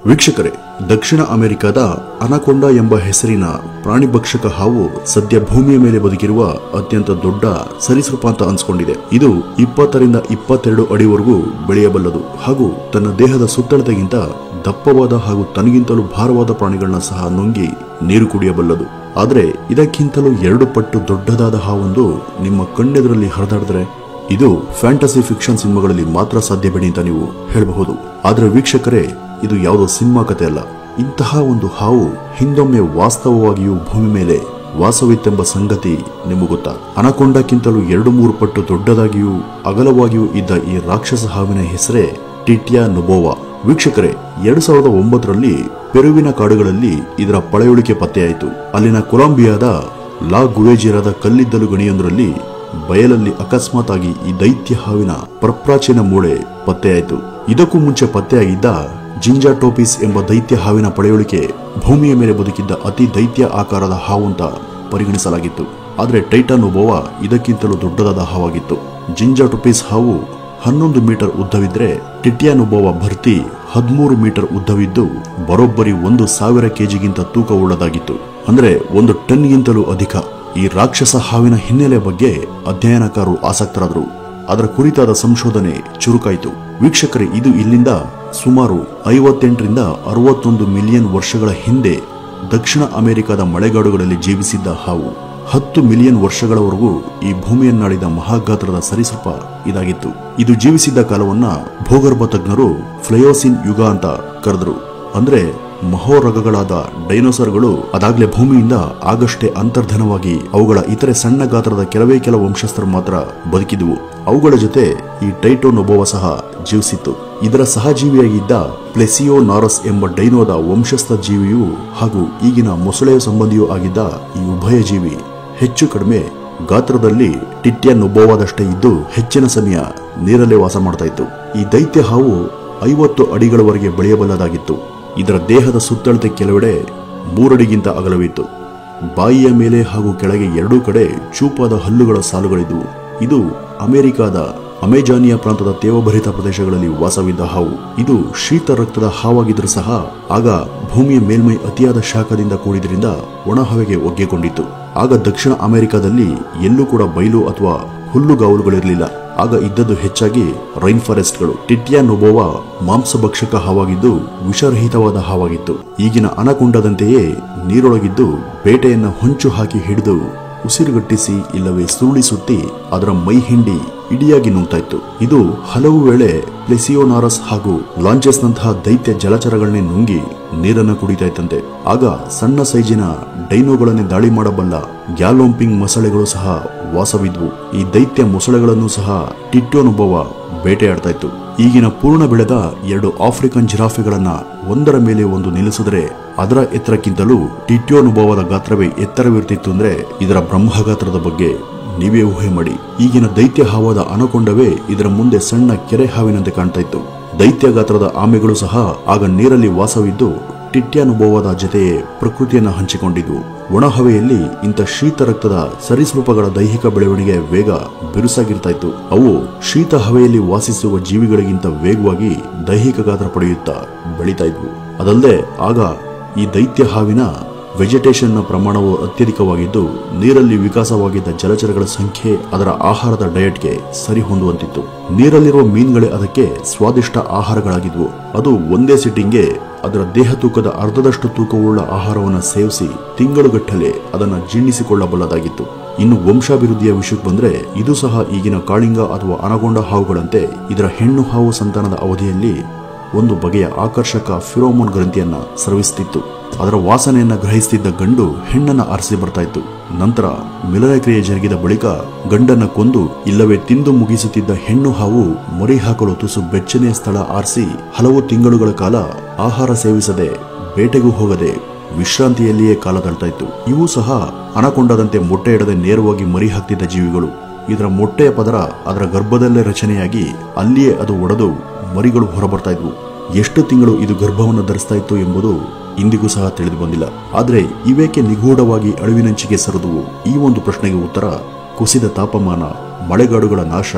ವೀಕ್ಷಕರೇ ದಕ್ಷಿಣ ಅಮೆರಿಕದ ಅನಕೊಂಡ ಎಂಬ ಹೆಸರಿನ ಪ್ರಾಣಿ ಭಕ್ಷಕ ಹಾವು ಸದ್ಯ ಭೂಮಿಯ ಮೇಲೆ ಬದುಕಿರುವ ಅತ್ಯಂತ ದೊಡ್ಡ ಸರೀಸೃಪ ಅಂತ ಅನ್ಸ್ಕೊಂಡಿದೆ ಇದು ಇಪ್ಪತ್ತರಿಂದ ಇಪ್ಪತ್ತೆರಡು ಅಡಿವರೆಗೂ ಬೆಳೆಯಬಲ್ಲದು ಹಾಗೂ ತನ್ನ ದೇಹದ ಸುತ್ತಳತೆಗಿಂತ ದಪ್ಪವಾದ ಹಾಗೂ ತನಗಿಂತಲೂ ಭಾರವಾದ ಪ್ರಾಣಿಗಳನ್ನ ಸಹ ನುಂಗಿ ನೀರು ಕುಡಿಯಬಲ್ಲದು ಆದ್ರೆ ಇದಕ್ಕಿಂತಲೂ ಎರಡು ಪಟ್ಟು ದೊಡ್ಡದಾದ ಹಾವೊಂದು ನಿಮ್ಮ ಕಣ್ಣೆದುರಲ್ಲಿ ಹರಿದಾಡಿದ್ರೆ ಇದು ಫ್ಯಾಂಟಸಿ ಫಿಕ್ಷನ್ ಸಿನಿಮಾಗಳಲ್ಲಿ ಮಾತ್ರ ಸಾಧ್ಯ ಬೇಡಿ ಅಂತ ನೀವು ಹೇಳಬಹುದು ಆದ್ರೆ ವೀಕ್ಷಕರೇ ಇದು ಯಾವುದೋ ಸಿನಿಮಾ ಕತೆ ಅಲ್ಲ ಇಂತಹ ಒಂದು ಹಾವು ಹಿಂದೊಮ್ಮೆ ವಾಸ್ತವವಾಗಿಯೂ ಭೂಮಿ ಮೇಲೆ ವಾಸವಿತ್ತೆಂಬ ಸಂಗತಿ ನಿಮಗೆ ಗೊತ್ತಾ ಅನಕೊಂಡಕ್ಕಿಂತಲೂ ಎರಡು ಮೂರು ಪಟ್ಟು ದೊಡ್ಡದಾಗಿಯೂ ಅಗಲವಾಗಿಯೂ ಇದ್ದ ಈ ರಾಕ್ಷಸ ಹಾವಿನ ಹೆಸರೇ ಟಿಟ್ಯಾ ನುಬೋವಾ ವೀಕ್ಷಕರೇ ಎರಡ್ ಸಾವಿರದ ಒಂಬತ್ತರಲ್ಲಿ ಪೆರುವಿನ ಕಾಡುಗಳಲ್ಲಿ ಇದರ ಪಳೆಯುಳಿಕೆ ಪತ್ತೆಯಾಯಿತು ಅಲ್ಲಿನ ಕೊಲಂಬಿಯಾದ ಲಾ ಗುವೇಜಿರಾದ ಕಲ್ಲಿದ್ದಲು ಗಣಿಯೊಂದರಲ್ಲಿ ಬಯಲಲ್ಲಿ ಅಕಸ್ಮಾತ್ ಆಗಿ ಈ ದೈತ್ಯ ಹಾವಿನ ಪ್ರಪ್ರಾಚೀನ ಮೂಳೆ ಪತ್ತೆಯಾಯಿತು ಇದಕ್ಕೂ ಮುಂಚೆ ಪತ್ತೆಯಾಗಿದ್ದ ಜಿಂಜಾಟೋಪಿಸ್ ಎಂಬ ದೈತ್ಯ ಹಾವಿನ ಪಳೆಯುಳಿಕೆ ಭೂಮಿಯ ಮೇಲೆ ಬದುಕಿದ್ದ ಅತಿ ದೈತ್ಯ ಆಕಾರದ ಹಾವು ಅಂತ ಪರಿಗಣಿಸಲಾಗಿತ್ತು ಆದರೆ ಟೈಟಾನೋಬೋವಾ ಇದಕ್ಕಿಂತಲೂ ದೊಡ್ಡದಾದ ಹಾವಾಗಿತ್ತು ಜಿಂಜಾಟೋಪಿಸ್ ಹಾವು ಹನ್ನೊಂದು ಮೀಟರ್ ಉದ್ದವಿದ್ರೆ ಟಿಟ್ಯಾನುಬೋವ ಭರ್ತಿ ಹದಿಮೂರು ಮೀಟರ್ ಉದ್ದವಿದ್ದು ಬರೋಬ್ಬರಿ ಒಂದು ಸಾವಿರ ಕೆಜಿಗಿಂತ ತೂಕವುಳ್ಳದಾಗಿತ್ತು ಅಂದ್ರೆ ಒಂದು ಟನ್ಗಿಂತಲೂ ಅಧಿಕ ಈ ರಾಕ್ಷಸ ಹಾವಿನ ಹಿನ್ನೆಲೆ ಬಗ್ಗೆ ಅಧ್ಯಯನಕಾರರು ಆಸಕ್ತರಾದರು ಅದರ ಕುರಿತಾದ ಸಂಶೋಧನೆ ಚುರುಕಾಯಿತು ವೀಕ್ಷಕರೇ ಇದು ಇಲ್ಲಿಂದ ಸುಮಾರು ಐವತ್ತೆಂಟರಿಂದ ಅರವತ್ತೊಂದು ಮಿಲಿಯನ್ ವರ್ಷಗಳ ಹಿಂದೆ ದಕ್ಷಿಣ ಅಮೆರಿಕದ ಮಳೆಗಾಡುಗಳಲ್ಲಿ ಜೀವಿಸಿದ್ದ ಹಾವು ಹತ್ತು ಮಿಲಿಯನ್ ವರ್ಷಗಳವರೆಗೂ ಈ ಭೂಮಿಯನ್ನಾಡಿದ ಮಹಾಗಾತ್ರದ ಸರೀಸೃಪ ಇದಾಗಿತ್ತು ಇದು ಜೀವಿಸಿದ್ದ ಕಾಲವನ್ನ ಭೂಗರ್ಭ ತಜ್ಞರು ಫ್ಲಯೋಸಿನ್ ಯುಗ ಅಂತ ಕರೆದ್ರು ಅಂದ್ರೆ ಮಹೋರಗಗಳಾದ ಡೈನೋಸರ್ಗಳು ಅದಾಗ್ಲೇ ಭೂಮಿಯಿಂದ ಆಗಷ್ಟೇ ಅಂತರ್ಧನವಾಗಿ ಅವುಗಳ ಇತರೆ ಸಣ್ಣ ಗಾತ್ರದ ಕೆಲವೇ ಕೆಲ ವಂಶಸ್ಥರು ಮಾತ್ರ ಬದುಕಿದ್ವು ಅವುಗಳ ಜೊತೆ ಈ ಟೈಟೋನೊಬೋವ ಸಹ ಜೀವಿಸಿತ್ತು ಇದರ ಸಹಜೀವಿಯಾಗಿದ್ದ ಪ್ಲೆಸಿಯೋ ನಾರಸ್ ಎಂಬ ಡೈನೋದ ವಂಶಸ್ಥ ಜೀವಿಯೂ ಹಾಗೂ ಈಗಿನ ಮೊಸಳೆಯ ಸಂಬಂಧಿಯೂ ಆಗಿದ್ದ ಈ ಉಭಯ ಜೀವಿ ಹೆಚ್ಚು ಕಡಿಮೆ ಗಾತ್ರದಲ್ಲಿ ಟಿಟ್ಯ ನೊಬೋವಾದಷ್ಟೇ ಇದ್ದು ಹೆಚ್ಚಿನ ಸಮಯ ನೀರಲ್ಲೇ ವಾಸ ಮಾಡ್ತಾ ಇತ್ತು ಈ ದೈತ್ಯ ಹಾವು ಐವತ್ತು ಅಡಿಗಳವರೆಗೆ ಬೆಳೆಯಬಲ್ಲದಾಗಿತ್ತು ಇದರ ದೇಹದ ಸುತ್ತಳತೆ ಕೆಲವೆಡೆ ಮೂರಡಿಗಿಂತ ಅಗಲವಿತ್ತು ಬಾಯಿಯ ಮೇಲೆ ಹಾಗೂ ಕೆಳಗೆ ಎರಡೂ ಕಡೆ ಚೂಪಾದ ಹಲ್ಲುಗಳ ಸಾಲುಗಳಿದ್ವು ಇದು ಅಮೆರಿಕಾದ ಅಮೆಜಾನಿಯಾ ಪ್ರಾಂತದ ತೇವಭರಿತ ಪ್ರದೇಶಗಳಲ್ಲಿ ವಾಸವಿದ್ದ ಹಾವು ಇದು ಶೀತ ರಕ್ತದ ಹಾವಾಗಿದ್ರೂ ಸಹ ಆಗ ಭೂಮಿಯ ಮೇಲ್ಮೈ ಅತಿಯಾದ ಶಾಖದಿಂದ ಕೂಡಿದ್ರಿಂದ ಒಣ ಹವೆಗೆ ಒಗ್ಗಿಕೊಂಡಿತ್ತು ಆಗ ದಕ್ಷಿಣ ಅಮೆರಿಕಾದಲ್ಲಿ ಎಲ್ಲೂ ಕೂಡ ಬಯಲು ಅಥವಾ ಹುಲ್ಲುಗಾವಲುಗಳಿರಲಿಲ್ಲ ಆಗ ಇದ್ದದ್ದು ಹೆಚ್ಚಾಗಿ ರೈನ್ ಫಾರೆಸ್ಟ್ಗಳು ಟಿಟ್ಯಾ ನೊಬೋವಾ ಮಾಂಸಭಕ್ಷಕ ಹಾವಾಗಿದ್ದು ವಿಷರಹಿತವಾದ ಹಾವಾಗಿತ್ತು ಈಗಿನ ಅನಕೊಂಡದಂತೆಯೇ ನೀರೊಳಗಿದ್ದು ಬೇಟೆಯನ್ನ ಹೊಂಚು ಹಾಕಿ ಹಿಡಿದು ಉಸಿರುಗಟ್ಟಿಸಿ ಇಲ್ಲವೇ ಸುರುಳಿ ಸುತ್ತಿ ಅದರ ಮೈ ಹಿಂಡಿ ಇಡಿಯಾಗಿ ನುಂಗ್ತಾ ಇತ್ತು ಇದು ಹಲವು ವೇಳೆ ಪ್ಲೆಸಿಯೋನಾರಸ್ ಹಾಗೂ ಲಾಂಚೆಸ್ನಂತಹ ದೈತ್ಯ ಜಲಚರಗಳನ್ನೇ ನುಂಗಿ ನೀರನ್ನ ಕುಡಿತಾ ಇತ್ತಂತೆ ಆಗ ಸಣ್ಣ ಸೈಜಿನ ಡೈನೋಗಳನ್ನೇ ದಾಳಿ ಮಾಡಬಲ್ಲ ಗ್ಯಾಲೋಂಪಿಂಗ್ ಮೊಸಳೆಗಳು ಸಹ ವಾಸವಿದ್ವು ಈ ದೈತ್ಯ ಮೊಸಳೆಗಳನ್ನು ಸಹ ಟಿಟ್ಟೋನುಭವ ಬೇಟೆಯಾಡ್ತಾ ಇತ್ತು ಈಗಿನ ಪೂರ್ಣ ಬೆಳೆದ ಎರಡು ಆಫ್ರಿಕನ್ ಜಿರಾಫೆಗಳನ್ನ ಒಂದರ ಮೇಲೆ ಒಂದು ನಿಲ್ಲಿಸಿದ್ರೆ ಅದರ ಎತ್ತರಕ್ಕಿಂತಲೂ ಟಿಟ್ಯೋನುಭವದ ಗಾತ್ರವೇ ಎತ್ತರವಿರ್ತಿತ್ತು ಅಂದ್ರೆ ಇದರ ಬ್ರಹ್ಮಗಾತ್ರದ ಬಗ್ಗೆ ನೀವೇ ಊಹೆ ಮಾಡಿ ಈಗಿನ ದೈತ್ಯ ಹಾವಾದ ಅನಕೊಂಡವೇ ಇದರ ಮುಂದೆ ಸಣ್ಣ ಕೆರೆ ಹಾವಿನಂತೆ ಕಾಣ್ತಾ ಇತ್ತು ದೈತ್ಯ ಗಾತ್ರದ ಆಮೆಗಳು ಸಹ ಆಗ ನೀರಲ್ಲಿ ವಾಸವಿದ್ದು ಟಿಟ್ಯಾನುಭವದ ಜೊತೆಯೇ ಪ್ರಕೃತಿಯನ್ನ ಹಂಚಿಕೊಂಡಿದ್ವು ಒಣಹವೆಯಲ್ಲಿ ಇಂಥ ಶೀತ ರಕ್ತದ ಸರೀಸೃಪಗಳ ದೈಹಿಕ ಬೆಳವಣಿಗೆ ವೇಗ ಬಿರುಸಾಗಿರ್ತಾ ಇತ್ತು ಅವು ಶೀತ ಹವೆಯಲ್ಲಿ ವಾಸಿಸುವ ಜೀವಿಗಳಿಗಿಂತ ವೇಗವಾಗಿ ದೈಹಿಕ ಗಾತ್ರ ಪಡೆಯುತ್ತಾ ಬೆಳೀತಾ ಇದ್ವು ಅದಲ್ಲದೆ ಆಗ ಈ ದೈತ್ಯ ಹಾವಿನ ವೆಜಿಟೇಷನ್ನ ಪ್ರಮಾಣವು ಅತ್ಯಧಿಕವಾಗಿದ್ದು ನೀರಲ್ಲಿ ವಿಕಾಸವಾಗಿದ್ದ ಜಲಚರಗಳ ಸಂಖ್ಯೆ ಅದರ ಆಹಾರದ ಡಯಟ್ಗೆ ಸರಿ ಹೊಂದುವಂತಿತ್ತು ನೀರಲ್ಲಿರುವ ಮೀನುಗಳೇ ಅದಕ್ಕೆ ಸ್ವಾದಿಷ್ಟ ಆಹಾರಗಳಾಗಿದ್ವು ಅದು ಒಂದೇ ಸಿಟ್ಟಿಂಗ್ಗೆ ಅದರ ದೇಹ ತೂಕದ ಅರ್ಧದಷ್ಟು ತೂಕವುಳ್ಳ ಆಹಾರವನ್ನು ಸೇವಿಸಿ ತಿಂಗಳುಗಟ್ಟಲೆ ಅದನ್ನು ಜೀರ್ಣಿಸಿಕೊಳ್ಳಬಲ್ಲದಾಗಿತ್ತು ಇನ್ನು ವಂಶಾಭಿವೃದ್ಧಿಯ ವಿಷಯಕ್ಕೆ ಬಂದ್ರೆ ಇದು ಸಹ ಈಗಿನ ಕಾಳಿಂಗ ಅಥವಾ ಅನಗೊಂಡ ಹಾವುಗಳಂತೆ ಇದರ ಹೆಣ್ಣು ಹಾವು ಸಂತಾನದ ಅವಧಿಯಲ್ಲಿ ಒಂದು ಬಗೆಯ ಆಕರ್ಷಕ ಫಿರೋಮೋನ್ ಗ್ರಂಥಿಯನ್ನ ಸ್ರವಿಸುತ್ತಿತ್ತು ಅದರ ವಾಸನೆಯನ್ನ ಗ್ರಹಿಸುತ್ತಿದ್ದ ಗಂಡು ಹೆಣ್ಣನ್ನ ಆರಿಸಿ ಬರ್ತಾ ಇತ್ತು ನಂತರ ಮಿಲನ ಕ್ರಿಯೆ ಜರುಗಿದ ಬಳಿಕ ಗಂಡನ್ನ ಕೊಂದು ಇಲ್ಲವೇ ತಿಂದು ಮುಗಿಸುತ್ತಿದ್ದ ಹೆಣ್ಣು ಹಾವು ಮರಿ ಹಾಕಲು ತುಸು ಬೆಚ್ಚನೆಯ ಸ್ಥಳ ಆರಿಸಿ ಹಲವು ತಿಂಗಳುಗಳ ಕಾಲ ಆಹಾರ ಸೇವಿಸದೆ ಬೇಟೆಗೂ ಹೋಗದೆ ವಿಶ್ರಾಂತಿಯಲ್ಲಿಯೇ ಕಾಲ ತಳ್ತಾ ಇತ್ತು ಇವು ಸಹ ಅನಕೊಂಡದಂತೆ ಮೊಟ್ಟೆ ಇಡದೆ ನೇರವಾಗಿ ಮರಿ ಹಾಕ್ತಿದ್ದ ಜೀವಿಗಳು ಇದರ ಮೊಟ್ಟೆಯ ಪದರ ಅದರ ಗರ್ಭದಲ್ಲೇ ರಚನೆಯಾಗಿ ಅಲ್ಲಿಯೇ ಅದು ಒಡೆದು ಮರಿಗಳು ಹೊರಬರ್ತಾ ಇದ್ವು ಎಷ್ಟು ತಿಂಗಳು ಇದು ಗರ್ಭವನ್ನು ಧರಿಸ್ತಾ ಇತ್ತು ಎಂಬುದು ಇಂದಿಗೂ ಸಹ ತಿಳಿದು ಬಂದಿಲ್ಲ ಆದರೆ ಇವೇಕೆ ನಿಗೂಢವಾಗಿ ಅಳಿವಿನಂಚಿಗೆ ಸರಿದುವು ಈ ಒಂದು ಪ್ರಶ್ನೆಗೆ ಉತ್ತರ ಕುಸಿದ ತಾಪಮಾನ ಮಳೆಗಾಡುಗಳ ನಾಶ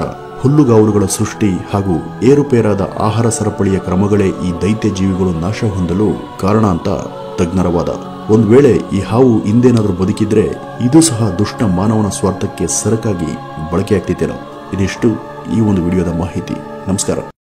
ಹುಲ್ಲುಗಾವಲುಗಳ ಸೃಷ್ಟಿ ಹಾಗೂ ಏರುಪೇರಾದ ಆಹಾರ ಸರಪಳಿಯ ಕ್ರಮಗಳೇ ಈ ದೈತ್ಯ ಜೀವಿಗಳು ನಾಶ ಹೊಂದಲು ಕಾರಣ ಅಂತ ತಜ್ಞರ ವಾದ ಒಂದ್ ವೇಳೆ ಈ ಹಾವು ಹಿಂದೇನಾದ್ರೂ ಬದುಕಿದ್ರೆ ಇದು ಸಹ ದುಷ್ಟ ಮಾನವನ ಸ್ವಾರ್ಥಕ್ಕೆ ಸರಕಾಗಿ ಬಳಕೆಯಾಗ್ತಿತ್ತೇನೋ ಇದಿಷ್ಟು ಈ ಒಂದು ವಿಡಿಯೋದ ಮಾಹಿತಿ ನಮಸ್ಕಾರ